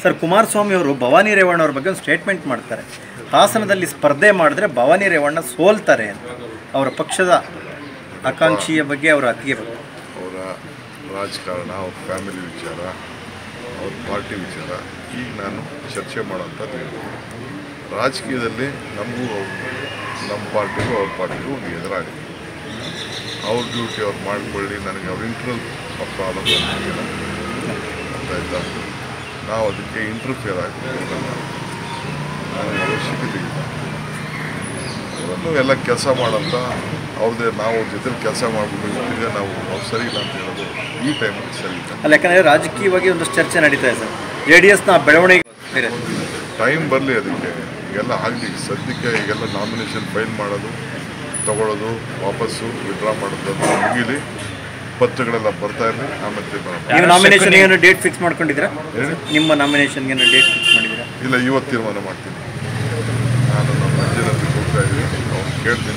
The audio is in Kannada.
ಸರ್ ಕುಮಾರಸ್ವಾಮಿ ಅವರು ಭವಾನಿ ರೇವಣ್ಣ ಅವ್ರ ಬಗ್ಗೆ ಒಂದು ಸ್ಟೇಟ್ಮೆಂಟ್ ಮಾಡ್ತಾರೆ ಹಾಸನದಲ್ಲಿ ಸ್ಪರ್ಧೆ ಮಾಡಿದ್ರೆ ಭವಾನಿ ರೇವಣ್ಣ ಸೋಲ್ತಾರೆ ಅಂತ ಅವರ ಪಕ್ಷದ ಆಕಾಂಕ್ಷಿಯ ಬಗ್ಗೆ ಅವರ ಅತಿಗೆ ಬಗ್ಗೆ ಅವರ ರಾಜಕಾರಣ ಅವ್ರ ಫ್ಯಾಮಿಲಿ ವಿಚಾರ ಅವ್ರ ಪಾರ್ಟಿ ವಿಚಾರ ಈಗ ನಾನು ಚರ್ಚೆ ಮಾಡೋಂಥದ್ದು ಇಲ್ಲ. ರಾಜಕೀಯದಲ್ಲಿ ನಮಗೂ ಅವ್ರಿಗೂ ನಮ್ಮ ಪಾರ್ಟಿಗೂ ಅವ್ರ ಪಾರ್ಟಿಗೂ ಒಂದು ಎದುರಾಗಿದೆ ಅವ್ರ ಡ್ಯೂಟಿ ಅವ್ರು ಮಾಡ್ಕೊಳ್ಳಿ ನನಗೆ ಅವ್ರ ಇಂಟ್ರಲ್ ಪ್ರಾಬ್ಲಮ್ ನನಗಿಲ್ಲ ಗೊತ್ತಾಯ್ತಾ ನಾವು ಅದಕ್ಕೆ ಇಂಟರ್ಫಿಯರ್ ಆಗ್ತೀವಿ ನನಗೆ ಅವಶ್ಯಕತೆ ಇಲ್ಲ ಅವರನ್ನು ಎಲ್ಲ ಕೆಲಸ ಮಾಡಂತ ಅವ್ರದ್ದೇ ನಾವು ಅವ್ರ ಜೊತೆ ಕೆಲಸ ಮಾಡ್ಬಿಟ್ಟು ಈಗ ನಾವು ಅವ್ರು ಸರಿ ಇಲ್ಲ ಅಂತ ಹೇಳೋದು ಈ ಟೈಮಲ್ಲಿ ಸರಿ ಇಲ್ಲ ಅಲ್ಲ ಯಾಕಂದರೆ ರಾಜಕೀಯವಾಗಿ ಒಂದಷ್ಟು ಚರ್ಚೆ ನಡೀತಾ ಇದೆ ಸರ್ ಜೆ ಡಿ ಎಸ್ನ ಬೆಳವಣಿಗೆ ಬೇರೆ ಟೈಮ್ ಬರಲಿ ಅದಕ್ಕೆ ಈಗೆಲ್ಲ ಆಗಲಿ ಸದ್ಯಕ್ಕೆ ಈಗೆಲ್ಲ ನಾಮಿನೇಷನ್ ಫೈಲ್ ಮಾಡೋದು ತಗೊಳ್ಳೋದು ವಾಪಸ್ಸು ವಿಡ್ರಾ ಮಾಡೋದು ಮುಗಿಲಿ ಪತ್ರಗಳೆಲ್ಲ ಬರ್ತಾ ಇರಲಿ ಆಮೇಲೆ ತೀರ್ಮಾನ ಮಾಡೋಣ. ನೀವು ನಾಮಿನೇಷನ್ ಏನು ಡೇಟ್ ಫಿಕ್ಸ್ ಮಾಡ್ಕೊಂಡಿದ್ದೀರಾ ಹೇಳಿ ನಿಮ್ಮ ನಾಮಿನೇಷನ್ಗೆ ಏನು ಡೇಟ್ ಫಿಕ್ಸ್ ಮಾಡಿದ್ದೀರಾ ಇಲ್ಲ ಇವತ್ತು ತೀರ್ಮಾನ ಮಾಡ್ತೀನಿ ನಾನು ನಮ್ಮ ಮಂಜುನಾಥ್ ಹೋಗ್ತಾ ಇದ್ದೀನಿ ಅವ್ನು ಕೇಳ್ತೀನಿ